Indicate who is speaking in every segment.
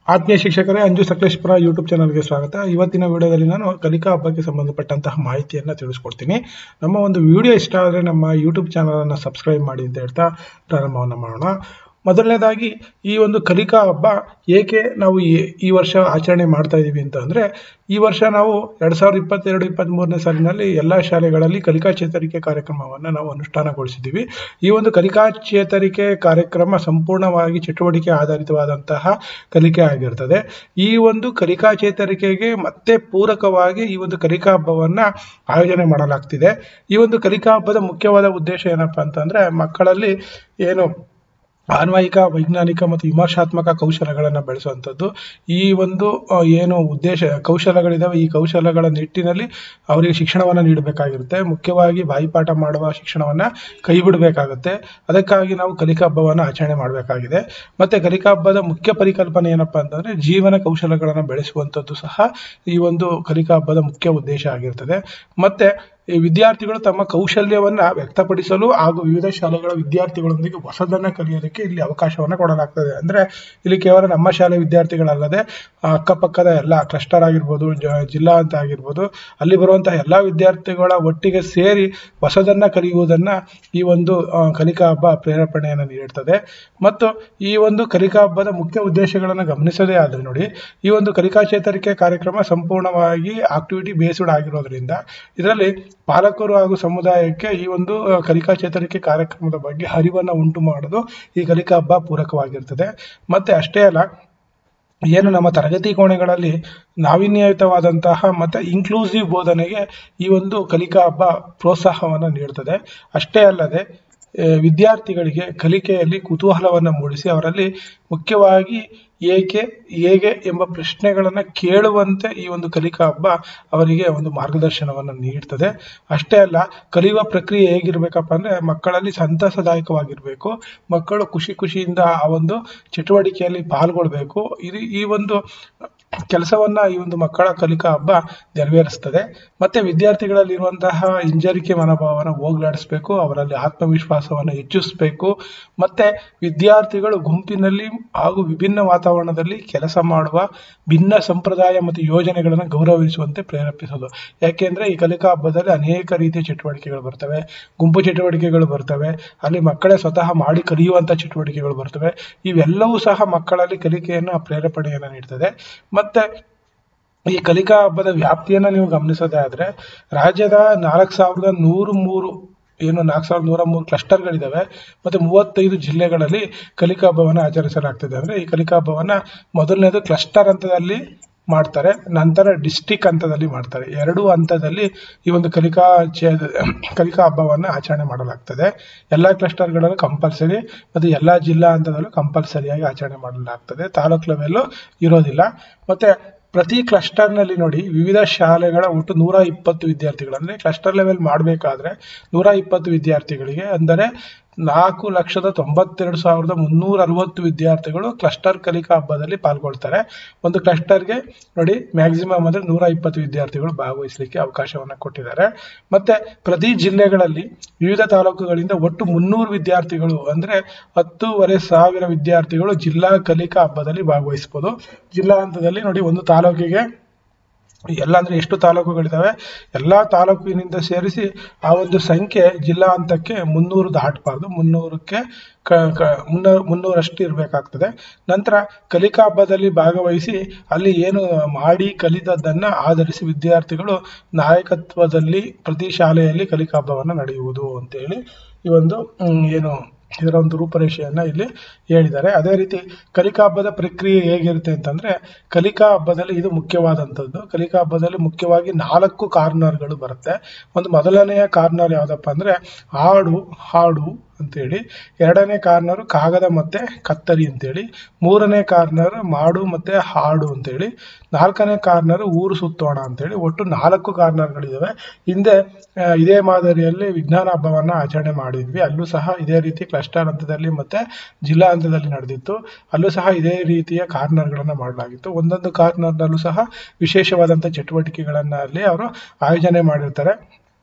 Speaker 1: ಆತ್ಮೀಯ ಶಿಕ್ಷಕರೇ ಅಂಜು ಸಕಲೇಶ್ಪುರ ಯೂಟ್ಯೂಬ್ ಚಾನಲ್ಗೆ ಸ್ವಾಗತ ಇವತ್ತಿನ ವಿಡಿಯೋದಲ್ಲಿ ನಾನು ಕಲಿಕಾ ಹಬ್ಬಕ್ಕೆ ಸಂಬಂಧಪಟ್ಟಂತಹ ಮಾಹಿತಿಯನ್ನು ತಿಳಿಸ್ಕೊಡ್ತೀನಿ ನಮ್ಮ ಒಂದು ವಿಡಿಯೋ ಇಷ್ಟ ಆದರೆ ನಮ್ಮ ಯೂಟ್ಯೂಬ್ ಚಾನಲನ್ನು ಸಬ್ಸ್ಕ್ರೈಬ್ ಮಾಡಿ ಅಂತ ಹೇಳ್ತಾ ಪ್ರಾರಂಭವನ್ನು ಮಾಡೋಣ ಮೊದಲನೇದಾಗಿ ಈ ಒಂದು ಕಲಿಕಾ ಹಬ್ಬ ಏಕೆ ನಾವು ಈ ಈ ವರ್ಷ ಆಚರಣೆ ಮಾಡ್ತಾ ಇದ್ದೀವಿ ಅಂತ ಅಂದರೆ ಈ ವರ್ಷ ನಾವು ಎರಡು ಸಾವಿರದ ಇಪ್ಪತ್ತೆರಡು ಇಪ್ಪತ್ತ್ಮೂರನೇ ಸಾಲಿನಲ್ಲಿ ಎಲ್ಲ ಶಾಲೆಗಳಲ್ಲಿ ಕಲಿಕಾ ಚೇತರಿಕೆ ಕಾರ್ಯಕ್ರಮವನ್ನು ನಾವು ಅನುಷ್ಠಾನಗೊಳಿಸಿದ್ದೀವಿ ಈ ಒಂದು ಕಲಿಕಾ ಚೇತರಿಕೆ ಕಾರ್ಯಕ್ರಮ ಸಂಪೂರ್ಣವಾಗಿ ಚಟುವಟಿಕೆ ಆಧಾರಿತವಾದಂತಹ ಕಲಿಕೆ ಆಗಿರ್ತದೆ ಈ ಒಂದು ಕಲಿಕಾ ಚೇತರಿಕೆಗೆ ಮತ್ತೆ ಪೂರಕವಾಗಿ ಈ ಒಂದು ಕಲಿಕಾ ಹಬ್ಬವನ್ನು ಆಯೋಜನೆ ಮಾಡಲಾಗ್ತಿದೆ ಈ ಒಂದು ಕಲಿಕಾ ಹಬ್ಬದ ಮುಖ್ಯವಾದ ಉದ್ದೇಶ ಏನಪ್ಪ ಅಂತಂದರೆ ಮಕ್ಕಳಲ್ಲಿ ಏನು ಆನ್ವಯಿಕ ವೈಜ್ಞಾನಿಕ ಮತ್ತು ವಿಮರ್ಶಾತ್ಮಕ ಕೌಶಲಗಳನ್ನು ಬೆಳೆಸುವಂಥದ್ದು ಈ ಒಂದು ಆ, ಏನು ಉದ್ದೇಶ ಕೌಶಲಗಳಿದಾವೆ ಈ ಕೌಶಲಗಳ ನಿಟ್ಟಿನಲ್ಲಿ ಅವರಿಗೆ ಶಿಕ್ಷಣವನ್ನು ನೀಡಬೇಕಾಗಿರುತ್ತೆ ಮುಖ್ಯವಾಗಿ ಬಾಯಿಪಾಠ ಮಾಡುವ ಶಿಕ್ಷಣವನ್ನು ಕೈ ಬಿಡಬೇಕಾಗುತ್ತೆ ಅದಕ್ಕಾಗಿ ನಾವು ಕಲಿಕಾ ಹಬ್ಬವನ್ನು ಆಚರಣೆ ಮಾಡಬೇಕಾಗಿದೆ ಮತ್ತು ಕಲಿಕಾ ಹಬ್ಬದ ಮುಖ್ಯ ಪರಿಕಲ್ಪನೆ ಏನಪ್ಪ ಅಂತಂದರೆ ಜೀವನ ಕೌಶಲಗಳನ್ನು ಬೆಳೆಸುವಂಥದ್ದು ಸಹ ಈ ಒಂದು ಕಲಿಕಾ ಹಬ್ಬದ ಮುಖ್ಯ ಉದ್ದೇಶ ಆಗಿರ್ತದೆ ಮತ್ತು ಈ ವಿದ್ಯಾರ್ಥಿಗಳು ತಮ್ಮ ಕೌಶಲ್ಯವನ್ನ ವ್ಯಕ್ತಪಡಿಸಲು ಹಾಗೂ ವಿವಿಧ ಶಾಲೆಗಳ ವಿದ್ಯಾರ್ಥಿಗಳೊಂದಿಗೆ ಹೊಸದನ್ನ ಕಲಿಯೋದಕ್ಕೆ ಇಲ್ಲಿ ಅವಕಾಶವನ್ನ ಕೊಡಲಾಗ್ತದೆ ಅಂದ್ರೆ ಇಲ್ಲಿ ಕೇವಲ ನಮ್ಮ ಶಾಲೆ ವಿದ್ಯಾರ್ಥಿಗಳಲ್ಲದೆ ಆ, ಅಕ್ಕಪಕ್ಕದ ಎಲ್ಲ ಕ್ಲಸ್ಟರ್ ಆಗಿರ್ಬೋದು ಜ- ಜಿಲ್ಲಾ ಅಂತ ಆಗಿರ್ಬೋದು ಅಲ್ಲಿ ಬರುವಂತಹ ಎಲ್ಲ ವಿದ್ಯಾರ್ಥಿಗಳ ಒಟ್ಟಿಗೆ ಸೇರಿ ಹೊಸದನ್ನ ಕಲಿಯುವುದನ್ನ ಈ ಒಂದು ಆ, ಕಲಿಕಾ ಹಬ್ಬ ಪ್ರೇರೇಪಣೆಯನ್ನು ನೀಡುತ್ತದೆ ಮತ್ತು ಈ ಒಂದು ಕಲಿಕಾ ಹಬ್ಬದ ಮುಖ್ಯ ಉದ್ದೇಶಗಳನ್ನು ಗಮನಿಸದೇ ಆದರೆ ನೋಡಿ ಈ ಒಂದು ಕಲಿಕಾ ಚೇತರಿಕೆ ಕಾರ್ಯಕ್ರಮ ಸಂಪೂರ್ಣವಾಗಿ ಆಕ್ಟಿವಿಟಿ ಬೇಸ್ಡ್ ಆಗಿರೋದ್ರಿಂದ ಇದರಲ್ಲಿ ಪಾಲಕರು ಹಾಗೂ ಸಮುದಾಯಕ್ಕೆ ಈ ಒಂದು ಆ, ಕಲಿಕಾ ಚೇತರಿಕೆ ಕಾರ್ಯಕ್ರಮದ ಬಗ್ಗೆ ಅರಿವನ್ನು ಉಂಟು ಮಾಡೋದು ಈ ಕಲಿಕಾ ಹಬ್ಬ ಪೂರಕವಾಗಿರ್ತದೆ ಮತ್ತೆ ಅಷ್ಟೇ ಅಲ್ಲ ಏನು ನಮ್ಮ ತರಗತಿ ಕೋಣೆಗಳಲ್ಲಿ ನಾವೀನ್ಯಯುತವಾದಂತಹ ಮತ್ತು ಇನ್ಕ್ಲೂಸಿವ್ ಬೋಧನೆಗೆ ಈ ಒಂದು ಕಲಿಕಾ ಹಬ್ಬ ಪ್ರೋತ್ಸಾಹವನ್ನು ನೀಡುತ್ತದೆ ಅಷ್ಟೇ ಅಲ್ಲದೆ ಆ, ವಿದ್ಯಾರ್ಥಿಗಳಿಗೆ ಕಲಿಕೆಯಲ್ಲಿ ಕುತೂಹಲವನ್ನು ಮೂಡಿಸಿ ಅವರಲ್ಲಿ ಮುಖ್ಯವಾಗಿ ಏಕೆ ಹೇಗೆ ಎಂಬ ಪ್ರಶ್ನೆಗಳನ್ನು ಕೇಳುವಂತೆ ಈ ಒಂದು ಕಲಿಕಾ ಹಬ್ಬ ಅವರಿಗೆ ಒಂದು ಮಾರ್ಗದರ್ಶನವನ್ನು ನೀಡ್ತದೆ ಅಷ್ಟೇ ಅಲ್ಲ ಕಲಿಯುವ ಪ್ರಕ್ರಿಯೆ ಹೇಗಿರ್ಬೇಕಪ್ಪ ಅಂದರೆ ಮಕ್ಕಳಲ್ಲಿ ಸಂತಸದಾಯಕವಾಗಿರಬೇಕು ಮಕ್ಕಳು ಖುಷಿ ಖುಷಿಯಿಂದ ಆ ಒಂದು ಚಟುವಟಿಕೆಯಲ್ಲಿ ಪಾಲ್ಗೊಳ್ಬೇಕು ಇದು ಈ ಒಂದು ಕೆಲಸವನ್ನ ಈ ಒಂದು ಮಕ್ಕಳ ಕಲಿಕಾ ಹಬ್ಬ ನೆರವೇರಿಸ್ತದೆ ಮತ್ತೆ ವಿದ್ಯಾರ್ಥಿಗಳಲ್ಲಿರುವಂತಹ ಹಿಂಜರಿಕೆ ಮನೋಭಾವನ ಹೋಗ್ಲಾಡಿಸ್ಬೇಕು ಅವರಲ್ಲಿ ಆತ್ಮವಿಶ್ವಾಸವನ್ನು ಹೆಚ್ಚಿಸಬೇಕು ಮತ್ತೆ ವಿದ್ಯಾರ್ಥಿಗಳು ಗುಂಪಿನಲ್ಲಿ ಹಾಗೂ ವಿಭಿನ್ನ ವಾತಾವರಣದಲ್ಲಿ ಕೆಲಸ ಮಾಡುವ ಭಿನ್ನ ಸಂಪ್ರದಾಯ ಮತ್ತು ಯೋಜನೆಗಳನ್ನು ಗೌರವಿಸುವಂತೆ ಪ್ರೇರೇಪಿಸೋದು ಯಾಕೆಂದ್ರೆ ಈ ಕಲಿಕಾ ಹಬ್ಬದಲ್ಲಿ ಅನೇಕ ರೀತಿಯ ಚಟುವಟಿಕೆಗಳು ಬರ್ತವೆ ಗುಂಪು ಚಟುವಟಿಕೆಗಳು ಬರ್ತವೆ ಅಲ್ಲಿ ಮಕ್ಕಳೇ ಸ್ವತಃ ಮಾಡಿ ಕಲಿಯುವಂತ ಚಟುವಟಿಕೆಗಳು ಬರ್ತವೆ ಇವೆಲ್ಲವೂ ಸಹ ಮಕ್ಕಳಲ್ಲಿ ಕಲಿಕೆಯನ್ನು ಪ್ರೇರೇಪಣೆಯನ್ನು ನೀಡ್ತದೆ ಮತ್ತೆ ಈ ಕಲಿಕಾ ಹಬ್ಬದ ವ್ಯಾಪ್ತಿಯನ್ನ ನೀವು ಗಮನಿಸೋದೇ ಆದ್ರೆ ರಾಜ್ಯದ ನಾಲ್ಕು ಸಾವಿರದ ನೂರು ಮೂರು ಏನು ನಾಲ್ಕು ಸಾವಿರದ ನೂರ ಮೂರು ಕ್ಲಸ್ಟರ್ಗಳಿದಾವೆ ಮತ್ತೆ ಮೂವತ್ತೈದು ಜಿಲ್ಲೆಗಳಲ್ಲಿ ಕಲಿಕಾ ಹಬ್ಬವನ್ನು ಆಚರಿಸಲಾಗ್ತದೆ ಅಂದ್ರೆ ಈ ಕಲಿಕಾ ಹಬ್ಬವನ್ನ ಮೊದಲನೇದು ಕ್ಲಸ್ಟರ್ ಹಂತದಲ್ಲಿ ಮಾಡ್ತಾರೆ ನಂತರ ಡಿಸ್ಟಿಕ್ ಹಂತದಲ್ಲಿ ಮಾಡ್ತಾರೆ ಎರಡು ಹಂತದಲ್ಲಿ ಈ ಒಂದು ಕಲಿಕಾ ಚೇ ಕಲಿಕಾ ಹಬ್ಬವನ್ನು ಆಚರಣೆ ಮಾಡಲಾಗ್ತದೆ ಎಲ್ಲ ಕ್ಲಸ್ಟರ್ಗಳಲ್ಲೂ ಕಂಪಲ್ಸರಿ ಮತ್ತು ಎಲ್ಲ ಜಿಲ್ಲಾ ಹಂತದಲ್ಲೂ ಕಂಪಲ್ಸರಿಯಾಗಿ ಆಚರಣೆ ಮಾಡಲಾಗ್ತದೆ ತಾಲೂಕು ಲೆವೆಲ್ಲು ಇರೋದಿಲ್ಲ ಮತ್ತೆ ಪ್ರತಿ ಕ್ಲಸ್ಟರ್ನಲ್ಲಿ ನೋಡಿ ವಿವಿಧ ಶಾಲೆಗಳ ಒಟ್ಟು ನೂರ ಇಪ್ಪತ್ತು ವಿದ್ಯಾರ್ಥಿಗಳು ಅಂದರೆ ಕ್ಲಸ್ಟರ್ ಲೆವೆಲ್ ಮಾಡಬೇಕಾದ್ರೆ ನೂರ ಇಪ್ಪತ್ತು ವಿದ್ಯಾರ್ಥಿಗಳಿಗೆ ಅಂದರೆ ನಾಲ್ಕು ಲಕ್ಷದ ತೊಂಬತ್ತೆರಡು ಸಾವಿರದ ಮುನ್ನೂರ ಅರವತ್ತು ವಿದ್ಯಾರ್ಥಿಗಳು ಕ್ಲಸ್ಟರ್ ಕಲಿಕಾ ಹಬ್ಬದಲ್ಲಿ ಪಾಲ್ಗೊಳ್ತಾರೆ ಒಂದು ಕ್ಲಸ್ಟರ್ಗೆ ನೋಡಿ ಮ್ಯಾಕ್ಸಿಮಮ್ ಅಂದರೆ ನೂರ ಇಪ್ಪತ್ತು ವಿದ್ಯಾರ್ಥಿಗಳು ಭಾಗವಹಿಸಲಿಕ್ಕೆ ಅವಕಾಶವನ್ನು ಕೊಟ್ಟಿದ್ದಾರೆ ಮತ್ತೆ ಪ್ರತಿ ಜಿಲ್ಲೆಗಳಲ್ಲಿ ವಿವಿಧ ತಾಲೂಕುಗಳಿಂದ ಒಟ್ಟು ಮುನ್ನೂರು ವಿದ್ಯಾರ್ಥಿಗಳು ಅಂದರೆ ಹತ್ತೂವರೆ ಸಾವಿರ ವಿದ್ಯಾರ್ಥಿಗಳು ಜಿಲ್ಲಾ ಕಲಿಕಾ ಹಬ್ಬದಲ್ಲಿ ಭಾಗವಹಿಸ್ಬೋದು ಜಿಲ್ಲಾ ಹಂತದಲ್ಲಿ ನೋಡಿ ಒಂದು ತಾಲೂಕಿಗೆ ಎಲ್ಲ ಅಂದ್ರೆ ಎಷ್ಟು ತಾಲೂಕುಗಳಿದಾವೆ ಎಲ್ಲಾ ತಾಲೂಕಿನಿಂದ ಸೇರಿಸಿ ಆ ಒಂದು ಸಂಖ್ಯೆ ಜಿಲ್ಲಾ ಹಂತಕ್ಕೆ ಮುನ್ನೂರು ದಾಟಬಾರ್ದು ಮುನ್ನೂರಕ್ಕೆ ಕ ಕ ಮುನ್ನೂರು ಮುನ್ನೂರಷ್ಟು ಇರಬೇಕಾಗ್ತದೆ ನಂತರ ಕಲಿಕಾ ಹಬ್ಬದಲ್ಲಿ ಭಾಗವಹಿಸಿ ಅಲ್ಲಿ ಏನು ಮಾಡಿ ಕಲಿತದ್ದನ್ನ ಆಧರಿಸಿ ವಿದ್ಯಾರ್ಥಿಗಳು ನಾಯಕತ್ವದಲ್ಲಿ ಪ್ರತಿ ಶಾಲೆಯಲ್ಲಿ ಕಲಿಕಾ ಹಬ್ಬವನ್ನು ನಡೆಯುವುದು ಅಂತೇಳಿ ಈ ಒಂದು ಹ್ಮ್, ಏನು ಇದರ ಒಂದು ರೂಪರೇಷೆಯನ್ನ ಇಲ್ಲಿ ಹೇಳಿದ್ದಾರೆ ಅದೇ ರೀತಿ ಕಲಿಕಾ ಹಬ್ಬದ ಪ್ರಕ್ರಿಯೆ ಹೇಗಿರುತ್ತೆ ಅಂತಂದ್ರೆ ಕಲಿಕಾ ಹಬ್ಬದಲ್ಲಿ ಇದು ಮುಖ್ಯವಾದಂಥದ್ದು ಕಲಿಕಾ ಹಬ್ಬದಲ್ಲಿ ಮುಖ್ಯವಾಗಿ ನಾಲ್ಕು ಕಾರ್ನರ್ಗಳು ಬರುತ್ತೆ ಒಂದು ಮೊದಲನೆಯ ಕಾರ್ನರ್ ಯಾವ್ದಪ್ಪ ಅಂದ್ರೆ ಹಾಡು ಹಾಡು ಅಂತೇಳಿ ಎರಡನೇ ಕಾರ್ನರ್ ಕಾಗದ ಮತ್ತೆ ಕತ್ತರಿ ಅಂತೇಳಿ ಮೂರನೇ ಕಾರ್ನರ್ ಮಾಡು ಮತ್ತೆ ಹಾಡು ಅಂತೇಳಿ ನಾಲ್ಕನೇ ಕಾರ್ನರ್ ಊರು ಸುತ್ತೋಣ ಅಂತೇಳಿ ಒಟ್ಟು ನಾಲ್ಕು ಕಾರ್ನರ್ಗಳಿದಾವೆ ಹಿಂದೆ ಆ, ಇದೇ ಮಾದರಿಯಲ್ಲಿ ವಿಜ್ಞಾನ ಹಬ್ಬವನ್ನ ಆಚರಣೆ ಮಾಡಿದ್ವಿ ಅಲ್ಲೂ ಸಹ ಇದೇ ರೀತಿ ಕ್ಲಸ್ಟರ್ ಹಂತದಲ್ಲಿ ಮತ್ತೆ ಜಿಲ್ಲಾ ಹಂತದಲ್ಲಿ ನಡೆದಿತ್ತು ಅಲ್ಲೂ ಸಹ ಇದೇ ರೀತಿಯ ಕಾರ್ನರ್ಗಳನ್ನ ಮಾಡಲಾಗಿತ್ತು ಒಂದೊಂದು ಕಾರ್ನರ್ನಲ್ಲೂ ಸಹ ವಿಶೇಷವಾದಂಥ ಚಟುವಟಿಕೆಗಳನ್ನ ಅಲ್ಲಿ ಅವರು ಆಯೋಜನೆ ಮಾಡಿರ್ತಾರೆ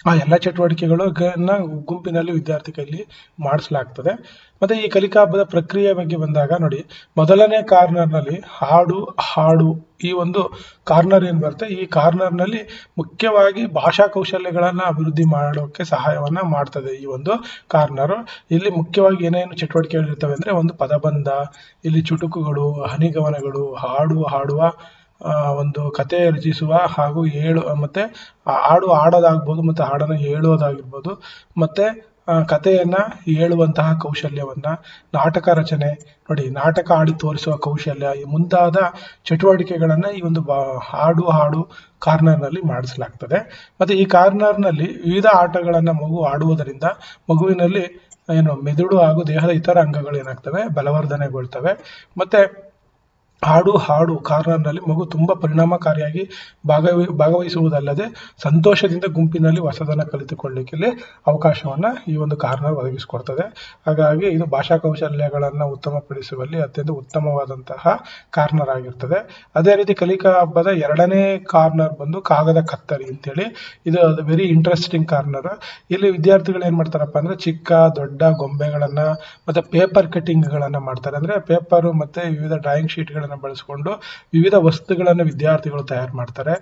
Speaker 1: ಆ ಎಲ್ಲ ಚಟುವಟಿಕೆಗಳು ನ ಗುಂಪಿನಲ್ಲಿ ವಿದ್ಯಾರ್ಥಿ ಕೈಲಿ ಮಾಡಿಸಲಾಗ್ತದೆ ಮತ್ತೆ ಈ ಕಲಿಕಾ ಹಬ್ಬದ ಪ್ರಕ್ರಿಯೆ ಬಗ್ಗೆ ಬಂದಾಗ ನೋಡಿ ಮೊದಲನೇ ಕಾರ್ನರ್ನಲ್ಲಿ ಹಾಡು ಹಾಡು ಈ ಒಂದು ಕಾರ್ನರ್ ಏನು ಬರುತ್ತೆ ಈ ಕಾರ್ನರ್ನಲ್ಲಿ ಮುಖ್ಯವಾಗಿ ಭಾಷಾ ಕೌಶಲ್ಯಗಳನ್ನು ಅಭಿವೃದ್ಧಿ ಮಾಡೋಕ್ಕೆ ಸಹಾಯವನ್ನ ಮಾಡ್ತದೆ ಈ ಒಂದು ಕಾರ್ನರ್ ಇಲ್ಲಿ ಮುಖ್ಯವಾಗಿ ಏನೇನು ಚಟುವಟಿಕೆಗಳಿರ್ತವೆ ಅಂದ್ರೆ ಒಂದು ಪದಬಂಧ ಇಲ್ಲಿ ಚುಟುಕುಗಳು ಹನಿಗವನಗಳು ಹಾಡು ಹಾಡುವ ಆ, ಒಂದು ಕತೆ ರಚಿಸುವ ಹಾಗೂ ಹೇಳು ಮತ್ತೆ ಆ ಹಾಡು ಹಾಡೋದಾಗ್ಬೋದು ಮತ್ತೆ ಹಾಡನ್ನು ಹೇಳೋದಾಗಿರ್ಬೋದು ಮತ್ತೆ ಆ, ಕಥೆಯನ್ನ ಹೇಳುವಂತಹ ಕೌಶಲ್ಯವನ್ನ ನಾಟಕ ರಚನೆ ನೋಡಿ ನಾಟಕ ಆಡಿ ತೋರಿಸುವ ಕೌಶಲ್ಯ ಈ ಮುಂತಾದ ಚಟುವಟಿಕೆಗಳನ್ನ ಈ ಒಂದು ಬಾ- ಹಾಡು ಹಾಡು ಕಾರ್ನರ್ನಲ್ಲಿ ಮಾಡಿಸಲಾಗ್ತದೆ ಮತ್ತೆ ಈ ಕಾರ್ನರ್ನಲ್ಲಿ ವಿವಿಧ ಆಟಗಳನ್ನ ಮಗು ಆಡುವುದರಿಂದ ಮಗುವಿನಲ್ಲಿ ಏನು ಮೆದುಳು ಹಾಗೂ ದೇಹದ ಇತರ ಅಂಗಗಳು ಏನಾಗ್ತವೆ ಬಲವರ್ಧನೆಗೊಳ್ತವೆ ಮತ್ತೆ ಹಾಡು ಹಾಡು ಕಾರ್ನರ್ನಲ್ಲಿ ಮಗು ತುಂಬಾ ಪರಿಣಾಮಕಾರಿಯಾಗಿ ಭಾಗವಹಿ ಭಾಗವಹಿಸುವುದಲ್ಲದೆ ಸಂತೋಷದಿಂದ ಗುಂಪಿನಲ್ಲಿ ಹೊಸದನ್ನ ಕಲಿತುಕೊಳ್ಳಿಕ್ಕೆ ಇಲ್ಲಿ ಅವಕಾಶವನ್ನ ಈ ಒಂದು ಕಾರ್ನರ್ ಒದಗಿಸಿಕೊಡ್ತದೆ ಹಾಗಾಗಿ ಇದು ಭಾಷಾ ಕೌಶಲ್ಯಗಳನ್ನ ಉತ್ತಮಪಡಿಸುವಲ್ಲಿ ಅತ್ಯಂತ ಉತ್ತಮವಾದಂತಹ ಕಾರ್ನರ್ ಆಗಿರ್ತದೆ ಅದೇ ರೀತಿ ಕಲಿಕಾ ಹಬ್ಬದ ಎರಡನೇ ಕಾರ್ನರ್ ಬಂದು ಕಾಗದ ಕತ್ತರಿ ಅಂತೇಳಿ ಇದು ವೆರಿ ಇಂಟ್ರೆಸ್ಟಿಂಗ್ ಕಾರ್ನರ್ ಇಲ್ಲಿ ವಿದ್ಯಾರ್ಥಿಗಳು ಏನ್ ಮಾಡ್ತಾರಪ್ಪ ಅಂದ್ರೆ ಚಿಕ್ಕ ದೊಡ್ಡ ಗೊಂಬೆಗಳನ್ನ ಮತ್ತೆ ಪೇಪರ್ ಕಟಿಂಗ್ ಗಳನ್ನ ಮಾಡ್ತಾರೆ ಅಂದ್ರೆ ಪೇಪರ್ ಮತ್ತೆ ವಿವಿಧ ಡ್ರಾಯಿಂಗ್ ಶೀಟ್ ಗಳನ್ನ ಬಳಸ್ಕೊಂಡು ವಿವಿಧ ವಸ್ತುಗಳನ್ನ ವಿದ್ಯಾರ್ಥಿಗಳು ತಯಾರು ಮಾಡ್ತಾರೆ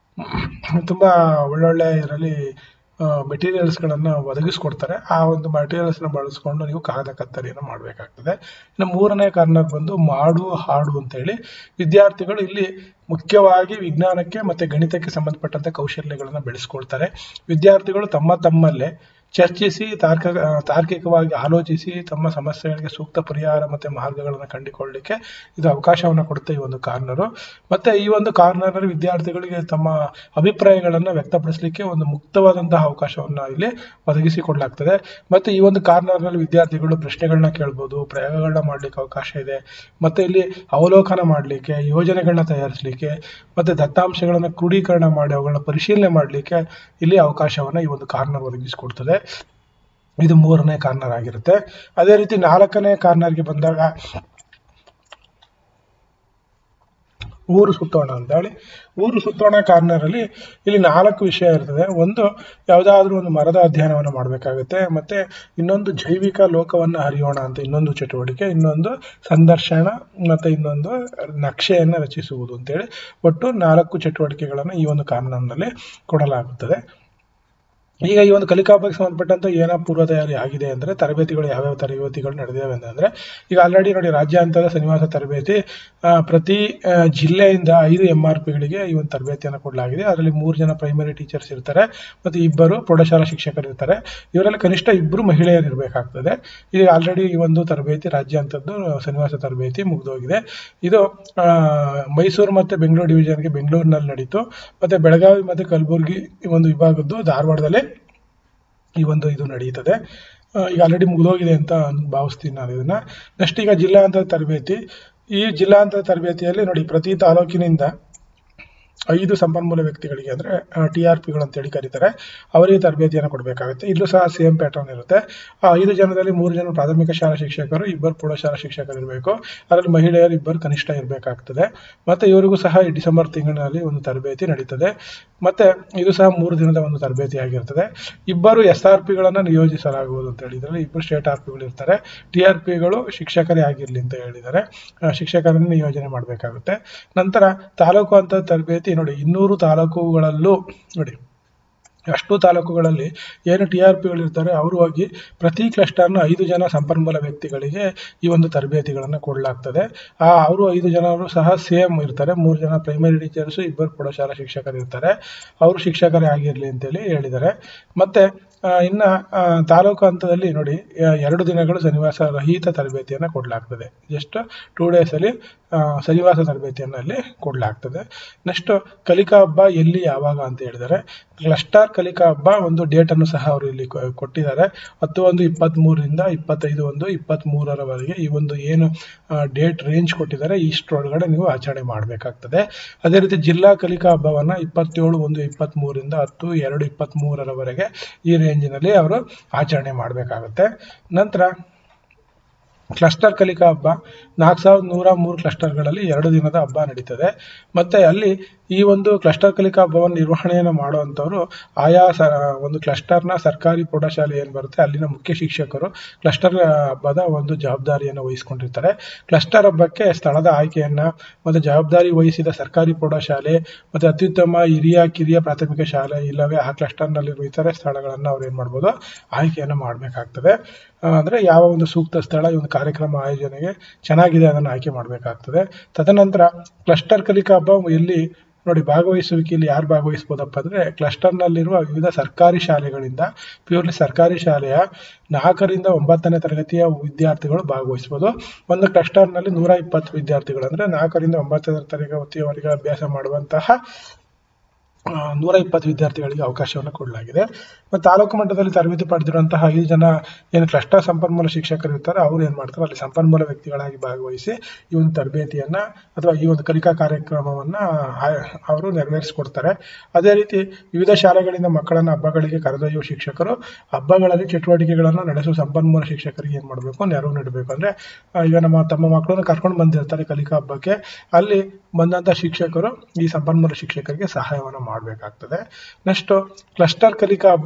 Speaker 1: ತುಂಬಾ ಒಳ್ಳೊಳ್ಳೆ ಇದರಲ್ಲಿ ಮೆಟೀರಿಯಲ್ಸ್ ಗಳನ್ನ ಒದಗಿಸ್ಕೊಡ್ತಾರೆ ಆ ಒಂದು materials ನ ಬಳಸ್ಕೊಂಡು ನೀವು ಕಾಗದ ಕತ್ತರಿಯನ್ನು ಮಾಡಬೇಕಾಗ್ತದೆ ಇನ್ನು ಮೂರನೇ ಕಾರ್ನರ್ ಬಂದು ಮಾಡು ಹಾಡು ಅಂತೇಳಿ ವಿದ್ಯಾರ್ಥಿಗಳು ಇಲ್ಲಿ ಮುಖ್ಯವಾಗಿ ವಿಜ್ಞಾನಕ್ಕೆ ಮತ್ತೆ ಗಣಿತಕ್ಕೆ ಸಂಬಂಧಪಟ್ಟಂತ ಕೌಶಲ್ಯಗಳನ್ನ ಬೆಳೆಸ್ಕೊಳ್ತಾರೆ ವಿದ್ಯಾರ್ಥಿಗಳು ತಮ್ಮ ತಮ್ಮಲ್ಲೇ ಚರ್ಚಿಸಿ ತಾರ್ಕ ಆ, ತಾರ್ಕಿಕವಾಗಿ ಆಲೋಚಿಸಿ ತಮ್ಮ ಸಮಸ್ಯೆಗಳಿಗೆ ಸೂಕ್ತ ಪರಿಹಾರ ಮತ್ತೆ ಮಾರ್ಗಗಳನ್ನು ಕಂಡುಕೊಳ್ಳಲಿಕ್ಕೆ ಇದು ಅವಕಾಶವನ್ನು ಕೊಡುತ್ತೆ ಈ ಒಂದು ಕಾರ್ನರು ಮತ್ತೆ ಈ ಒಂದು ಕಾರ್ನರ್ ವಿದ್ಯಾರ್ಥಿಗಳಿಗೆ ತಮ್ಮ ಅಭಿಪ್ರಾಯಗಳನ್ನ ವ್ಯಕ್ತಪಡಿಸಲಿಕ್ಕೆ ಒಂದು ಮುಕ್ತವಾದಂತಹ ಅವಕಾಶವನ್ನ ಇಲ್ಲಿ ಒದಗಿಸಿಕೊಡ್ಲಾಗ್ತದೆ ಮತ್ತೆ ಈ ಒಂದು ಕಾರ್ನರ್ನಲ್ಲಿ ವಿದ್ಯಾರ್ಥಿಗಳು ಪ್ರಶ್ನೆಗಳನ್ನ ಕೇಳ್ಬೋದು ಪ್ರಯೋಗಗಳನ್ನ ಮಾಡ್ಲಿಕ್ಕೆ ಅವಕಾಶ ಇದೆ ಮತ್ತೆ ಇಲ್ಲಿ ಅವಲೋಕನ ಮಾಡಲಿಕ್ಕೆ ಯೋಜನೆಗಳನ್ನ ತಯಾರಿಸಲಿಕ್ಕೆ ಮತ್ತೆ ದತ್ತಾಂಶಗಳನ್ನ ಕ್ರೋಢೀಕರಣ ಮಾಡಿ ಅವುಗಳನ್ನ ಪರಿಶೀಲನೆ ಮಾಡಲಿಕ್ಕೆ ಇಲ್ಲಿ ಅವಕಾಶವನ್ನ ಈ ಒಂದು ಕಾರ್ನರ್ ಒದಗಿಸಿಕೊಡ್ತದೆ ಇದು ಮೂರನೇ ಕಾರ್ನರ್ ಆಗಿರುತ್ತೆ ಅದೇ ರೀತಿ ನಾಲ್ಕನೇ ಕಾರ್ನರ್ಗೆ ಬಂದಾಗ ಊರು ಸುತ್ತೋಣ ಅಂತ ಹೇಳಿ ಊರು ಸುತ್ತೋಣ ಕಾರ್ನರ್ ಅಲ್ಲಿ ಇಲ್ಲಿ ನಾಲ್ಕು ವಿಷಯ ಇರ್ತದೆ ಒಂದು ಯಾವುದಾದ್ರೂ ಒಂದು ಮರದ ಅಧ್ಯಯನವನ್ನು ಮಾಡಬೇಕಾಗುತ್ತೆ ಮತ್ತೆ ಇನ್ನೊಂದು ಜೈವಿಕ ಲೋಕವನ್ನ ಹರಿಯೋಣ ಅಂತ ಇನ್ನೊಂದು ಚಟುವಟಿಕೆ ಇನ್ನೊಂದು ಸಂದರ್ಶನ ಮತ್ತೆ ಇನ್ನೊಂದು ನಕ್ಷೆಯನ್ನ ರಚಿಸುವುದು ಅಂತೇಳಿ ಒಟ್ಟು ನಾಲ್ಕು ಚಟುವಟಿಕೆಗಳನ್ನು ಈ ಒಂದು ಕಾರ್ನರ್ನಲ್ಲಿ ಕೊಡಲಾಗುತ್ತದೆ ಈಗ ಈ ಒಂದು ಕಲಿಕಾ ಹಬ್ಬಕ್ಕೆ ಸಂಬಂಧಪಟ್ಟಂತ ಏನೋ ಪೂರ್ವ ತಯಾರಿ ಆಗಿದೆ ಅಂದ್ರೆ ತರಬೇತಿಗಳು ಯಾವ್ಯಾವ ತರಬೇತಿಗಳು ನಡೆದಿವೆ ಅಂತಂದ್ರೆ ಈಗ ಆಲ್ರೆಡಿ ನೋಡಿ ರಾಜ್ಯಾಂತರದ ಸನ್ನಿವಾಸ ತರಬೇತಿ ಆ, ಪ್ರತಿ ಆ, ಜಿಲ್ಲೆಯಿಂದ ಐದು ಎಂ ಆರ್ ಪಿಗಳಿಗೆ ಈ ಒಂದು ತರಬೇತಿಯನ್ನು ಕೊಡಲಾಗಿದೆ ಅದರಲ್ಲಿ ಮೂರು ಜನ ಪ್ರೈಮರಿ ಟೀಚರ್ಸ್ ಇರ್ತಾರೆ ಮತ್ತೆ ಇಬ್ಬರು ಪ್ರೌಢಶಾಲಾ ಶಿಕ್ಷಕರು ಇರ್ತಾರೆ ಇವರಲ್ಲಿ ಕನಿಷ್ಠ ಇಬ್ಬರು ಮಹಿಳೆಯರು ಇರಬೇಕಾಗ್ತದೆ ಈಗ ಆಲ್ರೆಡಿ ಈ ಒಂದು ತರಬೇತಿ ರಾಜ್ಯಾಂತದ್ದು ಸನ್ನಿವಾಸ ತರಬೇತಿ ಮುಗಿದೋಗಿದೆ ಇದು ಆ, ಮೈಸೂರು ಮತ್ತೆ ಬೆಂಗಳೂರು ಡಿವಿಷನ್ಗೆ ಬೆಂಗಳೂರಿನಲ್ಲಿ ನಡೀತು ಮತ್ತೆ ಬೆಳಗಾವಿ ಮತ್ತೆ ಕಲಬುರಗಿ ಈ ಒಂದು ವಿಭಾಗದ್ದು ಧಾರವಾಡದಲ್ಲಿ ಈ ಒಂದು ಇದು ನಡೀತದೆ ಆ, ಈಗ ಆಲ್ರೆಡಿ ಮುಗಿದೋಗಿದೆ ಅಂತ ಭಾವಿಸ್ತೀನಿ ನಾನು ಇದನ್ನ ನೆಕ್ಸ್ಟ್ ಈಗ ಜಿಲ್ಲಾಂತರ ತರಬೇತಿ ಈ ಜಿಲ್ಲಾಂತರ ತರಬೇತಿಯಲ್ಲಿ ನೋಡಿ ಪ್ರತಿ ತಾಲೂಕಿನಿಂದ ಐದು ಸಂಪನ್ಮೂಲ ವ್ಯಕ್ತಿಗಳಿಗೆ ಅಂದ್ರೆ ಟಿ ಆರ್ ಪಿಗಳು ಅಂತೇಳಿ ಕರೀತಾರೆ ಅವರಿಗೆ ತರಬೇತಿಯನ್ನು ಕೊಡಬೇಕಾಗುತ್ತೆ ಇಲ್ಲೂ ಸಹ ಸೇಮ್ ಪ್ಯಾಟರ್ನ್ ಇರುತ್ತೆ ಆ ಐದು ಜನದಲ್ಲಿ ಮೂರು ಜನ ಪ್ರಾಥಮಿಕ ಶಾಲಾ ಶಿಕ್ಷಕರು ಇಬ್ಬರು ಪ್ರೌಢಶಾಲಾ ಶಿಕ್ಷಕರು ಇರಬೇಕು ಅದರಲ್ಲಿ ಮಹಿಳೆಯರು ಇಬ್ಬರು ಕನಿಷ್ಠ ಇರಬೇಕಾಗ್ತದೆ ಮತ್ತೆ ಇವರಿಗೂ ಸಹ ಈ ಡಿಸೆಂಬರ್ ತಿಂಗಳಿನಲ್ಲಿ ಒಂದು ತರಬೇತಿ ನಡೀತದೆ ಮತ್ತೆ ಇದು ಸಹ ಮೂರು ದಿನದ ಒಂದು ತರಬೇತಿ ಆಗಿರ್ತದೆ ಇಬ್ಬರು ಎಸ್ ಆರ್ ಪಿಗಳನ್ನ ನಿಯೋಜಿಸಲಾಗುವುದು ಅಂತ ಹೇಳಿದ್ರೆ ಇಬ್ಬರು ಸ್ಟೇಟ್ ಆರ್ ಪಿಗಳು ಇರ್ತಾರೆ ಟಿ ಆರ್ ಪಿಗಳು ಶಿಕ್ಷಕರೇ ಆಗಿರ್ಲಿ ಅಂತ ಹೇಳಿದ್ದಾರೆ ಆ, ಶಿಕ್ಷಕರನ್ನು ನಿಯೋಜನೆ ಮಾಡಬೇಕಾಗುತ್ತೆ ನಂತರ ತಾಲೂಕು ಅಂತ ತರಬೇತಿ ನೋಡಿ ಇನ್ನೂರು ತಾಲೂಕುಗಳಲ್ಲೂ ನೋಡಿ ಅಷ್ಟು ತಾಲೂಕುಗಳಲ್ಲಿ ಏನು ಟಿ ಆರ್ ಪಿಗಳು ಇರ್ತಾರೆ ಅವರು ಹೋಗಿ ಪ್ರತಿ ಕ್ಲಸ್ಟರ್ನ ಐದು ಜನ ಸಂಪನ್ಮೂಲ ವ್ಯಕ್ತಿಗಳಿಗೆ ಈ ಒಂದು ತರಬೇತಿಗಳನ್ನು ಕೊಡಲಾಗ್ತದೆ ಆ ಅವರು ಐದು ಜನರು ಸಹ ಸೇಮ್ ಇರ್ತಾರೆ ಮೂರು ಜನ ಪ್ರೈಮರಿ ಟೀಚರ್ಸ್ ಇಬ್ಬರು ಪ್ರೌಢಶಾಲಾ ಶಿಕ್ಷಕರು ಇರ್ತಾರೆ ಅವರು ಶಿಕ್ಷಕರೇ ಆಗಿರಲಿ ಅಂತೇಳಿ ಹೇಳಿದ್ದಾರೆ ಮತ್ತೆ ಆ, ಇನ್ನ ಆ, ತಾಲೂಕು ಹಂತದಲ್ಲಿ ನೋಡಿ ಆ, ಎರಡು ದಿನಗಳು ಸನ್ನಿವಾಸ ರಹಿತ ತರಬೇತಿಯನ್ನು ಕೊಡಲಾಗ್ತದೆ ಜಸ್ಟ್ ಟೂ ಡೇಸ್ ಅಲ್ಲಿ ಆ, ಸನ್ನಿವಾಸ ತರಬೇತಿಯನ್ನು ಅಲ್ಲಿ ಕೊಡಲಾಗ್ತದೆ ನೆಕ್ಸ್ಟ್ ಕಲಿಕಾ ಹಬ್ಬ ಎಲ್ಲಿ ಯಾವಾಗ ಅಂತ ಹೇಳಿದರೆ ಕ್ಲಸ್ಟರ್ ಕಲಿಕಾ ಹಬ್ಬ ಒಂದು ಡೇಟ್ ಅನ್ನು ಸಹ ಅವರು ಇಲ್ಲಿ ಕೊ- ಕೊಟ್ಟಿದ್ದಾರೆ ಹತ್ತು ಒಂದು ಇಪ್ಪತ್ತ್ ಮೂರರಿಂದ ಇಪ್ಪತ್ತೈದು ಒಂದು ಇಪ್ಪತ್ತ್ ಮೂರರವರೆಗೆ ಈ ಒಂದು ಏನು ಡೇಟ್ ರೇಂಜ್ ಕೊಟ್ಟಿದ್ದಾರೆ ಇಷ್ಟರೊಳಗಡೆ ನೀವು ಆಚರಣೆ ಮಾಡಬೇಕಾಗ್ತದೆ ಅದೇ ರೀತಿ ಜಿಲ್ಲಾ ಕಲಿಕಾ ಹಬ್ಬವನ್ನ ಇಪ್ಪತ್ತೇಳು ಒಂದು ಇಪ್ಪತ್ತ್ ಮೂರರಿಂದ ಹತ್ತು ಎರಡು ಇಪ್ಪತ್ತ್ ಮೂರರವರೆಗೆ ಈ ರೇಂಜಿನಲ್ಲಿ ಅವರು ಆಚರಣೆ ಮಾಡಬೇಕಾಗುತ್ತೆ ನಂತರ ಕ್ಲಸ್ಟರ್ ಕಲಿಕಾ ಹಬ್ಬ ನಾಲ್ಕು ಸಾವಿರದ ನೂರ ಮೂರು ಕ್ಲಸ್ಟರ್ಗಳಲ್ಲಿ ಎರಡು ದಿನದ ಹಬ್ಬ ನಡೀತದೆ ಮತ್ತೆ ಅಲ್ಲಿ ಈ ಒಂದು ಕ್ಲಸ್ಟರ್ ಕಲಿಕಾ ಹಬ್ಬವನ್ನು ನಿರ್ವಹಣೆಯನ್ನು ಮಾಡುವಂಥವ್ರು ಆಯಾ ಸ ಒಂದು ಕ್ಲಸ್ಟರ್ನ ಸರ್ಕಾರಿ ಪ್ರೌಢಶಾಲೆ ಏನು ಬರುತ್ತೆ ಅಲ್ಲಿನ ಮುಖ್ಯ ಶಿಕ್ಷಕರು ಕ್ಲಸ್ಟರ್ ಹಬ್ಬದ ಒಂದು ಜವಾಬ್ದಾರಿಯನ್ನು ವಹಿಸ್ಕೊಂಡಿರ್ತಾರೆ ಕ್ಲಸ್ಟರ್ ಹಬ್ಬಕ್ಕೆ ಸ್ಥಳದ ಆಯ್ಕೆಯನ್ನ ಮತ್ತು ಜವಾಬ್ದಾರಿ ವಹಿಸಿದ ಸರ್ಕಾರಿ ಪ್ರೌಢಶಾಲೆ ಮತ್ತು ಅತ್ಯುತ್ತಮ ಹಿರಿಯ ಕಿರಿಯ ಪ್ರಾಥಮಿಕ ಶಾಲೆ ಇಲ್ಲವೇ ಆ ಕ್ಲಸ್ಟರ್ನಲ್ಲಿರುವ ಇತರೆ ಸ್ಥಳಗಳನ್ನು ಅವ್ರು ಏನು ಮಾಡ್ಬೋದು ಆಯ್ಕೆಯನ್ನು ಮಾಡಬೇಕಾಗ್ತದೆ ಅಂದರೆ ಯಾವ ಒಂದು ಸೂಕ್ತ ಸ್ಥಳ ಈ ಒಂದು ಕಾರ್ಯಕ್ರಮ ಆಯೋಜನೆಗೆ ಚೆನ್ನಾಗಿದೆ ಅದನ್ನು ಆಯ್ಕೆ ಮಾಡಬೇಕಾಗ್ತದೆ ತದನಂತರ ಕ್ಲಸ್ಟರ್ ಕಲಿಕಾ ಹಬ್ಬ ಎಲ್ಲಿ ನೋಡಿ ಭಾಗವಹಿಸುವಿಕೆಯಲ್ಲಿ ಯಾರು ಭಾಗವಹಿಸ್ಬೋದಪ್ಪ ಅಂದರೆ ಕ್ಲಸ್ಟರ್ನಲ್ಲಿರುವ ವಿವಿಧ ಸರ್ಕಾರಿ ಶಾಲೆಗಳಿಂದ ಪ್ಯೂರ್ಲಿ ಸರ್ಕಾರಿ ಶಾಲೆಯ ನಾಲ್ಕರಿಂದ ಒಂಬತ್ತನೇ ತರಗತಿಯ ವಿದ್ಯಾರ್ಥಿಗಳು ಭಾಗವಹಿಸ್ಬೋದು ಒಂದು ಕ್ಲಸ್ಟರ್ನಲ್ಲಿ ನೂರ ಇಪ್ಪತ್ತು ವಿದ್ಯಾರ್ಥಿಗಳು ಅಂದರೆ ನಾಲ್ಕರಿಂದ ಒಂಬತ್ತನೇ ತರಗತಿಯವರೆಗೆ ಅಭ್ಯಾಸ ಮಾಡುವಂತಹ ಆ, ನೂರ ಇಪ್ಪತ್ತು ವಿದ್ಯಾರ್ಥಿಗಳಿಗೆ ಅವಕಾಶವನ್ನು ಕೊಡಲಾಗಿದೆ ಮತ್ತು ತಾಲೂಕು ಮಟ್ಟದಲ್ಲಿ ತರಬೇತಿ ಪಡೆದಿರುವಂತಹ ಐದು ಜನ ಏನು ಕ್ಲಸ್ಟರ್ ಸಂಪನ್ಮೂಲ ಶಿಕ್ಷಕರು ಇರ್ತಾರೆ ಅವ್ರು ಏನು ಮಾಡ್ತಾರೆ ಅಲ್ಲಿ ಸಂಪನ್ಮೂಲ ವ್ಯಕ್ತಿಗಳಾಗಿ ಭಾಗವಹಿಸಿ ಈ ಒಂದು ತರಬೇತಿಯನ್ನು ಅಥವಾ ಈ ಒಂದು ಕಲಿಕಾ ಕಾರ್ಯಕ್ರಮವನ್ನು ಅವರು ನೆರವೇರಿಸಿಕೊಡ್ತಾರೆ ಅದೇ ರೀತಿ ವಿವಿಧ ಶಾಲೆಗಳಿಂದ ಮಕ್ಕಳನ್ನು ಹಬ್ಬಗಳಿಗೆ ಕರೆದೊಯ್ಯುವ ಶಿಕ್ಷಕರು ಹಬ್ಬಗಳಲ್ಲಿ ಚಟುವಟಿಕೆಗಳನ್ನು ನಡೆಸುವ ಸಂಪನ್ಮೂಲ ಶಿಕ್ಷಕರಿಗೆ ಏನು ಮಾಡಬೇಕು ನೆರವು ನೀಡಬೇಕು ಅಂದರೆ ಈಗ ನಮ್ಮ ತಮ್ಮ ಮಕ್ಕಳನ್ನು ಕರ್ಕೊಂಡು ಬಂದಿರ್ತಾರೆ ಕಲಿಕಾ ಹಬ್ಬಕ್ಕೆ ಅಲ್ಲಿ ಬಂದಂಥ ಶಿಕ್ಷಕರು ಈ ಸಂಪನ್ಮೂಲ ಶಿಕ್ಷಕರಿಗೆ ಸಹಾಯವನ್ನು ಮಾಡಬೇಕಾಗ್ತದೆ ನೆಕ್ಸ್ಟು ಕ್ಲಸ್ಟರ್ ಕಲಿಕಾ ಹಬ್ಬ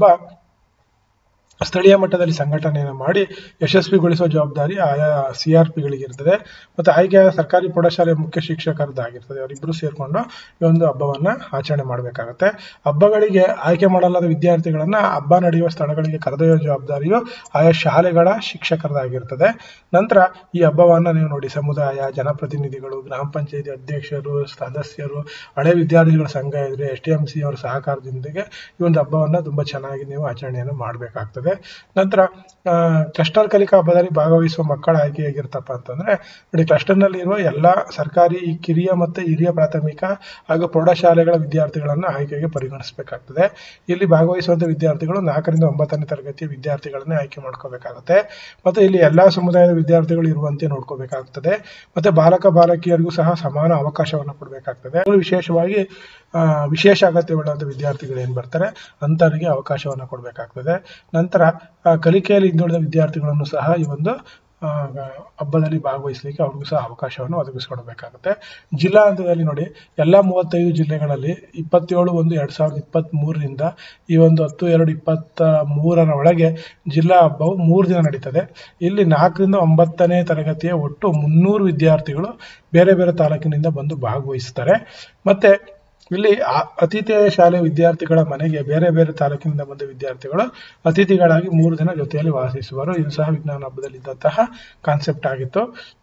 Speaker 1: ಸ್ಥಳೀಯ ಮಟ್ಟದಲ್ಲಿ ಸಂಘಟನೆಯನ್ನು ಮಾಡಿ ಯಶಸ್ವಿಗೊಳಿಸುವ ಜವಾಬ್ದಾರಿ ಆಯಾ ಸಿ ಆರ್ ಪಿಗಳಿಗೆ ಇರ್ತದೆ ಮತ್ತು ಆಯ್ಕೆಯಾದ ಸರ್ಕಾರಿ ಪ್ರೌಢಶಾಲೆಯ ಮುಖ್ಯ ಶಿಕ್ಷಕರದ್ದಾಗಿರ್ತದೆ ಅವರಿಬ್ಬರು ಸೇರಿಕೊಂಡು ಈ ಒಂದು ಹಬ್ಬವನ್ನು ಆಚರಣೆ ಮಾಡಬೇಕಾಗುತ್ತೆ ಹಬ್ಬಗಳಿಗೆ ಆಯ್ಕೆ ಮಾಡಲಾದ ವಿದ್ಯಾರ್ಥಿಗಳನ್ನು ಹಬ್ಬ ನಡೆಯುವ ಸ್ಥಳಗಳಿಗೆ ಕರೆದೊಯ್ಯುವ ಜವಾಬ್ದಾರಿಯು ಆಯಾ ಶಾಲೆಗಳ ಶಿಕ್ಷಕರದಾಗಿರ್ತದೆ ನಂತರ ಈ ಹಬ್ಬವನ್ನು ನೀವು ನೋಡಿ ಸಮುದಾಯ ಜನಪ್ರತಿನಿಧಿಗಳು ಗ್ರಾಮ ಪಂಚಾಯತಿ ಅಧ್ಯಕ್ಷರು ಸದಸ್ಯರು ಹಳೆ ವಿದ್ಯಾರ್ಥಿಗಳ ಸಂಘ ಇದ್ರೆ ಎಸ್ ಟಿ ಎಂ ಸಿ ಅವರ ಸಹಕಾರದೊಂದಿಗೆ ಈ ಒಂದು ಹಬ್ಬವನ್ನು ತುಂಬ ಚೆನ್ನಾಗಿ ನೀವು ಆಚರಣೆಯನ್ನು ಮಾಡಬೇಕಾಗ್ತದೆ ನಂತರ ಕ್ಲಸ್ಟರ್ ಕಲಿಕಾ ಹಬ್ಬದಲ್ಲಿ ಭಾಗವಹಿಸುವ ಮಕ್ಕಳ ಆಯ್ಕೆ ಹೇಗಿರ್ತಪ್ಪ ಅಂತಂದ್ರೆ ನೋಡಿ ಕ್ಲಸ್ಟರ್ನಲ್ಲಿ ಇರುವ ಎಲ್ಲ ಸರ್ಕಾರಿ ಕಿರಿಯ ಮತ್ತು ಹಿರಿಯ ಪ್ರಾಥಮಿಕ ಹಾಗೂ ಪ್ರೌಢಶಾಲೆಗಳ ವಿದ್ಯಾರ್ಥಿಗಳನ್ನು ಆಯ್ಕೆಗೆ ಪರಿಗಣಿಸಬೇಕಾಗ್ತದೆ ಇಲ್ಲಿ ಭಾಗವಹಿಸುವಂಥ ವಿದ್ಯಾರ್ಥಿಗಳು ನಾಲ್ಕರಿಂದ ಒಂಬತ್ತನೇ ತರಗತಿಯ ವಿದ್ಯಾರ್ಥಿಗಳನ್ನೇ ಆಯ್ಕೆ ಮಾಡ್ಕೋಬೇಕಾಗುತ್ತೆ ಮತ್ತು ಇಲ್ಲಿ ಎಲ್ಲ ಸಮುದಾಯದ ವಿದ್ಯಾರ್ಥಿಗಳು ಇರುವಂತೆ ನೋಡ್ಕೋಬೇಕಾಗ್ತದೆ ಮತ್ತೆ ಬಾಲಕ ಬಾಲಕಿಯರಿಗೂ ಸಹ ಸಮಾನ ಅವಕಾಶವನ್ನು ಕೊಡಬೇಕಾಗ್ತದೆ ಅವರು ವಿಶೇಷವಾಗಿ ಆ, ವಿಶೇಷ ಅಗತ್ಯವುಳ್ಳಂಥ ವಿದ್ಯಾರ್ಥಿಗಳು ಏನು ಬರ್ತಾರೆ ಅಂಥವರಿಗೆ ಅವಕಾಶವನ್ನು ಕೊಡಬೇಕಾಗ್ತದೆ ನಂತರ ಆ, ಕಲಿಕೆಯಲ್ಲಿ ಹಿಂದುಳಿದ ವಿದ್ಯಾರ್ಥಿಗಳನ್ನು ಸಹ ಈ ಒಂದು ಆ, ಹಬ್ಬದಲ್ಲಿ ಭಾಗವಹಿಸಲಿಕ್ಕೆ ಅವ್ರಿಗೂ ಸಹ ಅವಕಾಶವನ್ನು ಒದಗಿಸ್ಕೊಡ್ಬೇಕಾಗುತ್ತೆ ಜಿಲ್ಲಾ ಹಂತದಲ್ಲಿ ನೋಡಿ ಎಲ್ಲ ಮೂವತ್ತೈದು ಜಿಲ್ಲೆಗಳಲ್ಲಿ ಇಪ್ಪತ್ತೇಳು ಒಂದು ಎರಡು ಸಾವಿರದ ಇಪ್ಪತ್ತ್ ಮೂರರಿಂದ ಈ ಒಂದು ಹತ್ತು ಎರಡು ಇಪ್ಪತ್ತ ಮೂರರ ಒಳಗೆ ಜಿಲ್ಲಾ ಹಬ್ಬವು ಮೂರು ದಿನ ನಡೀತದೆ ಇಲ್ಲಿ ನಾಲ್ಕರಿಂದ ಒಂಬತ್ತನೇ ತರಗತಿಯ ಒಟ್ಟು ಮುನ್ನೂರು ವಿದ್ಯಾರ್ಥಿಗಳು ಬೇರೆ ಬೇರೆ ತಾಲೂಕಿನಿಂದ ಬಂದು ಭಾಗವಹಿಸ್ತಾರೆ ಮತ್ತೆ ಇಲ್ಲಿ ಆ- ಅತಿಥೇಯ ಶಾಲೆ ವಿದ್ಯಾರ್ಥಿಗಳ ಮನೆಗೆ ಬೇರೆ ಬೇರೆ ತಾಲೂಕಿನಿಂದ ಬಂದ ವಿದ್ಯಾರ್ಥಿಗಳು ಅತಿಥಿಗಳಾಗಿ ಮೂರು ದಿನ ಜೊತೆಯಲ್ಲಿ ವಾಸಿಸುವರು ಇದು ಸಹ ವಿಜ್ಞಾನ ಹಬ್ಬದಲ್ಲಿ ಇದ್ದಂತಹ ಕಾನ್ಸೆಪ್ಟ್ ಆಗಿತ್ತು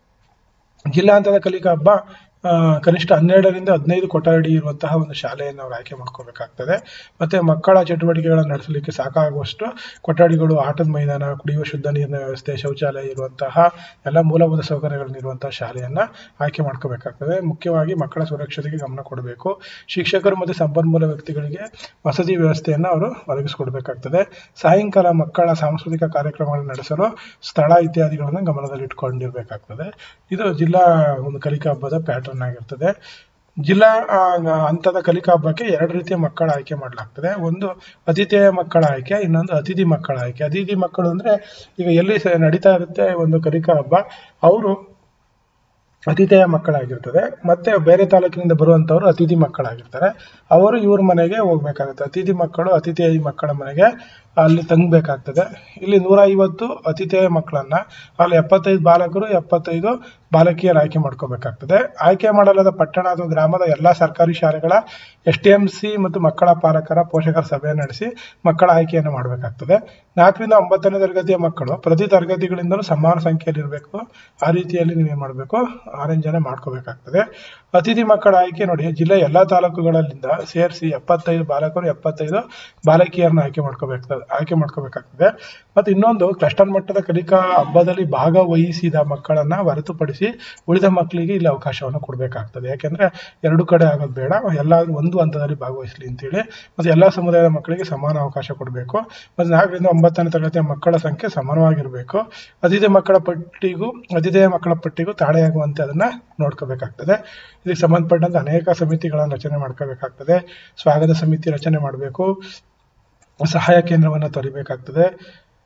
Speaker 1: ಜಿಲ್ಲಾ ಹಂತದ ಕಲಿಕಾ ಹಬ್ಬ ಆ, ಕನಿಷ್ಠ ಹನ್ನೆರಡರಿಂದ ಹದಿನೈದು ಕೊಠಡಿ ಇರುವಂತಹ ಒಂದು ಶಾಲೆಯನ್ನು ಅವ್ರು ಆಯ್ಕೆ ಮಾಡ್ಕೋಬೇಕಾಗ್ತದೆ ಮತ್ತೆ ಮಕ್ಕಳ ಚಟುವಟಿಕೆಗಳನ್ನು ನಡೆಸಲಿಕ್ಕೆ ಸಾಕಾಗುವಷ್ಟು ಕೊಠಡಿಗಳು ಆಟದ ಮೈದಾನ ಕುಡಿಯುವ ಶುದ್ಧ ನೀರಿನ ವ್ಯವಸ್ಥೆ ಶೌಚಾಲಯ ಇರುವಂತಹ ಎಲ್ಲ ಮೂಲಭೂತ ಸೌಕರ್ಯಗಳಿರುವಂತಹ ಶಾಲೆಯನ್ನ ಆಯ್ಕೆ ಮಾಡ್ಕೋಬೇಕಾಗ್ತದೆ ಮುಖ್ಯವಾಗಿ ಮಕ್ಕಳ ಸುರಕ್ಷತೆಗೆ ಗಮನ ಕೊಡಬೇಕು ಶಿಕ್ಷಕರು ಮತ್ತು ಸಂಪನ್ಮೂಲ ವ್ಯಕ್ತಿಗಳಿಗೆ ವಸತಿ ವ್ಯವಸ್ಥೆಯನ್ನು ಅವರು ಒದಗಿಸಿಕೊಡ್ಬೇಕಾಗ್ತದೆ ಸಾಯಂಕಾಲ ಮಕ್ಕಳ ಸಾಂಸ್ಕೃತಿಕ ಕಾರ್ಯಕ್ರಮಗಳನ್ನು ನಡೆಸಲು ಸ್ಥಳ ಇತ್ಯಾದಿಗಳನ್ನು ಗಮನದಲ್ಲಿಟ್ಕೊಂಡಿರ್ಬೇಕಾಗ್ತದೆ ಇದು ಜಿಲ್ಲಾ ಒಂದು ಕಲಿಕಾ ಹಬ್ಬದ ಪ್ಯಾಟರ್ನ್ ಆಗಿರ್ತದೆ ಜಿಲ್ಲಾ ಆ, ಹಂತದ ಕಲಿಕಾ ಹಬ್ಬಕ್ಕೆ ಎರಡು ರೀತಿಯ ಮಕ್ಕಳ ಆಯ್ಕೆ ಮಾಡಲಾಗ್ತದೆ ಒಂದು ಅತಿಥೇಯ ಮಕ್ಕಳ ಆಯ್ಕೆ ಇನ್ನೊಂದು ಅತಿಥಿ ಮಕ್ಕಳ ಆಯ್ಕೆ ಅತಿಥಿ ಮಕ್ಕಳು ಅಂದ್ರೆ ಈಗ ಎಲ್ಲಿ ಸ- ನಡೀತಾ ಇರುತ್ತೆ ಒಂದು ಕಲಿಕಾ ಹಬ್ಬ ಅವರು ಅತಿಥೇಯ ಮಕ್ಕಳಾಗಿರ್ತದೆ ಮತ್ತೆ ಬೇರೆ ತಾಲೂಕಿನಿಂದ ಬರುವಂತವರು ಅತಿಥಿ ಮಕ್ಕಳಾಗಿರ್ತಾರೆ ಅವರು ಇವ್ರ ಮನೆಗೆ ಹೋಗ್ಬೇಕಾಗುತ್ತೆ ಅತಿಥಿ ಮಕ್ಕಳು ಅತಿಥೇಯ ಮಕ್ಕಳ ಮನೆಗೆ ಅಲ್ಲಿ ತಂಗಬೇಕಾಗ್ತದೆ ಇಲ್ಲಿ ನೂರ ಐವತ್ತು ಅತಿಥೇಯ ಮಕ್ಕಳನ್ನ ಅಲ್ಲಿ ಎಪ್ಪತ್ತೈದು ಬಾಲಕರು ಎಪ್ಪತ್ತೈದು ಬಾಲಕಿಯರು ಆಯ್ಕೆ ಮಾಡ್ಕೋಬೇಕಾಗ್ತದೆ ಆಯ್ಕೆ ಮಾಡಲಾದ ಪಟ್ಟಣ ಅಥವಾ ಗ್ರಾಮದ ಎಲ್ಲ ಸರ್ಕಾರಿ ಶಾಲೆಗಳ ಎಸ್ ಟಿ ಎಂ ಸಿ ಮತ್ತು ಮಕ್ಕಳ ಪಾಲಕರ ಪೋಷಕರ ಸಭೆ ನಡೆಸಿ ಮಕ್ಕಳ ಆಯ್ಕೆಯನ್ನು ಮಾಡಬೇಕಾಗ್ತದೆ ನಾಲ್ಕರಿಂದ ಒಂಬತ್ತನೇ ತರಗತಿಯ ಮಕ್ಕಳು ಪ್ರತಿ ತರಗತಿಗಳಿಂದಲೂ ಸಮಾನ ಸಂಖ್ಯೆಯಲ್ಲಿ ಇರಬೇಕು ಆ ರೀತಿಯಲ್ಲಿ ನೀವೇನು ಮಾಡಬೇಕು ಅರೇಂಜನ್ನು ಮಾಡ್ಕೋಬೇಕಾಗ್ತದೆ ಅತಿಥಿ ಮಕ್ಕಳ ಆಯ್ಕೆ ನೋಡಿ ಜಿಲ್ಲೆ ಎಲ್ಲ ತಾಲೂಕುಗಳಲ್ಲಿಂದ ಸೇರಿಸಿ ಎಪ್ಪತ್ತೈದು ಬಾಲಕರು ಎಪ್ಪತ್ತೈದು ಬಾಲಕಿಯರನ್ನ ಆಯ್ಕೆ ಮಾಡ್ಕೋಬೇಕಾಗ್ತದೆ ಆಯ್ಕೆ ಮಾಡ್ಕೋಬೇಕಾಗ್ತದೆ ಮತ್ತು ಇನ್ನೊಂದು ಕ್ಲಸ್ಟರ್ ಮಟ್ಟದ ಕಲಿಕಾ ಹಬ್ಬದಲ್ಲಿ ಭಾಗವಹಿಸಿದ ಮಕ್ಕಳನ್ನ ಹೊರತುಪಡಿಸಿ ಉಳಿದ ಮಕ್ಕಳಿಗೆ ಇಲ್ಲಿ ಅವಕಾಶವನ್ನು ಕೊಡಬೇಕಾಗ್ತದೆ ಯಾಕೆಂದ್ರೆ ಎರಡು ಕಡೆ ಆಗೋದು ಬೇಡ ಎಲ್ಲಾದ್ರೂ ಒಂದು ಹಂತದಲ್ಲಿ ಭಾಗವಹಿಸಲಿ ಅಂತೇಳಿ ಮತ್ತು ಎಲ್ಲ ಸಮುದಾಯದ ಮಕ್ಕಳಿಗೆ ಸಮಾನ ಅವಕಾಶ ಕೊಡಬೇಕು ಮತ್ತು ನಾಲ್ಕರಿಂದ ಒಂಬತ್ತನೇ ತರಗತಿಯ ಮಕ್ಕಳ ಸಂಖ್ಯೆ ಸಮಾನವಾಗಿರಬೇಕು ಅತಿಥಿ ಮಕ್ಕಳ ಪಟ್ಟಿಗೂ ಅತಿಥೇಯ ಮಕ್ಕಳ ಪಟ್ಟಿಗೂ ತಾಳೆಯಾಗುವಂತೆ ಅದನ್ನ ನೋಡ್ಕೋಬೇಕಾಗ್ತದೆ ಇದಕ್ಕೆ ಸಂಬಂಧಪಟ್ಟಂತೆ ಅನೇಕ ಸಮಿತಿಗಳನ್ನು ರಚನೆ ಮಾಡ್ಕೋಬೇಕಾಗ್ತದೆ ಸ್ವಾಗತ ಸಮಿತಿ ರಚನೆ ಮಾಡಬೇಕು ಸಹಾಯ ಕೇಂದ್ರವನ್ನು ತೊರಿಬೇಕಾಗ್ತದೆ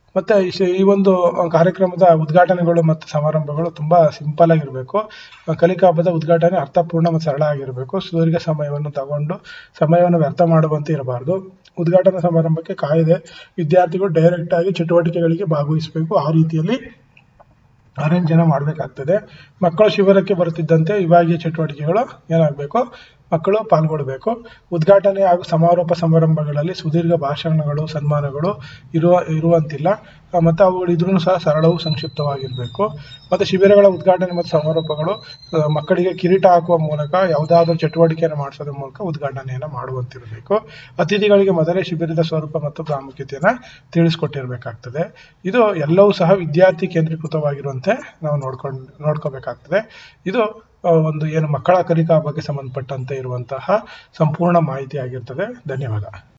Speaker 1: ಮತ್ತೆ ಈ ಶ- ಈ ಒಂದು ಕಾರ್ಯಕ್ರಮದ ಉದ್ಘಾಟನೆಗಳು ಮತ್ತು ಸಮಾರಂಭಗಳು ತುಂಬಾ ಸಿಂಪಲ್ ಆಗಿರಬೇಕು ಕಲಿಕಾ ಹಬ್ಬದ ಉದ್ಘಾಟನೆ ಅರ್ಥಪೂರ್ಣ ಮತ್ತು ಸರಳ ಆಗಿರಬೇಕು ಸುದೀರ್ಘ ಸಮಯವನ್ನು ತಗೊಂಡು ಸಮಯವನ್ನು ವ್ಯರ್ಥ ಮಾಡುವಂತೆ ಇರಬಾರದು ಉದ್ಘಾಟನಾ ಸಮಾರಂಭಕ್ಕೆ ಕಾಯ್ದೆ ವಿದ್ಯಾರ್ಥಿಗಳು ಡೈರೆಕ್ಟ್ ಆಗಿ ಚಟುವಟಿಕೆಗಳಿಗೆ ಭಾಗವಹಿಸಬೇಕು ಆ ರೀತಿಯಲ್ಲಿ ಅರೇಂಜ್ ಏನೋ ಮಾಡಬೇಕಾಗ್ತದೆ ಮಕ್ಕಳು ಶಿಬಿರಕ್ಕೆ ಬರುತ್ತಿದ್ದಂತೆ ವಿಭಾಗೀಯ ಚಟುವಟಿಕೆಗಳು ಏನಾಗಬೇಕು ಮಕ್ಕಳು ಪಾಲ್ಗೊಳ್ಬೇಕು ಉದ್ಘಾಟನೆ ಹಾಗೂ ಸಮಾರೋಪ ಸಮಾರಂಭಗಳಲ್ಲಿ ಸುದೀರ್ಘ ಭಾಷಣಗಳು ಸನ್ಮಾನಗಳು ಇರುವ ಇರುವಂತಿಲ್ಲ ಆ, ಮತ್ತು ಅವುಗಳು ಇದ್ರೂ ಸಹ ಸರಳವು ಸಂಕ್ಷಿಪ್ತವಾಗಿರಬೇಕು ಮತ್ತು ಶಿಬಿರಗಳ ಉದ್ಘಾಟನೆ ಮತ್ತು ಸಮಾರೋಪಗಳು ಆ, ಮಕ್ಕಳಿಗೆ ಕಿರೀಟ ಹಾಕುವ ಮೂಲಕ ಯಾವುದಾದ್ರೂ ಚಟುವಟಿಕೆಯನ್ನು ಮಾಡಿಸೋದ್ರ ಮೂಲಕ ಉದ್ಘಾಟನೆಯನ್ನು ಮಾಡುವಂತಿರಬೇಕು ಅತಿಥಿಗಳಿಗೆ ಮೊದಲೇ ಶಿಬಿರದ ಸ್ವರೂಪ ಮತ್ತು ಪ್ರಾಮುಖ್ಯತೆಯನ್ನು ತಿಳಿಸ್ಕೊಟ್ಟಿರ್ಬೇಕಾಗ್ತದೆ ಇದು ಎಲ್ಲವೂ ಸಹ ವಿದ್ಯಾರ್ಥಿ ಕೇಂದ್ರೀಕೃತವಾಗಿರುವಂತೆ ನಾವು ನೋಡ್ಕೊಂಡು ನೋಡ್ಕೋಬೇಕಾಗ್ತದೆ ಇದು ಆ, ಒಂದು ಏನು ಮಕ್ಕಳ ಕಲಿಕಾ ಬಗ್ಗೆ ಸಂಬಂಧಪಟ್ಟಂತೆ ಇರುವಂತಹ ಸಂಪೂರ್ಣ ಮಾಹಿತಿ ಆಗಿರ್ತದೆ ಧನ್ಯವಾದ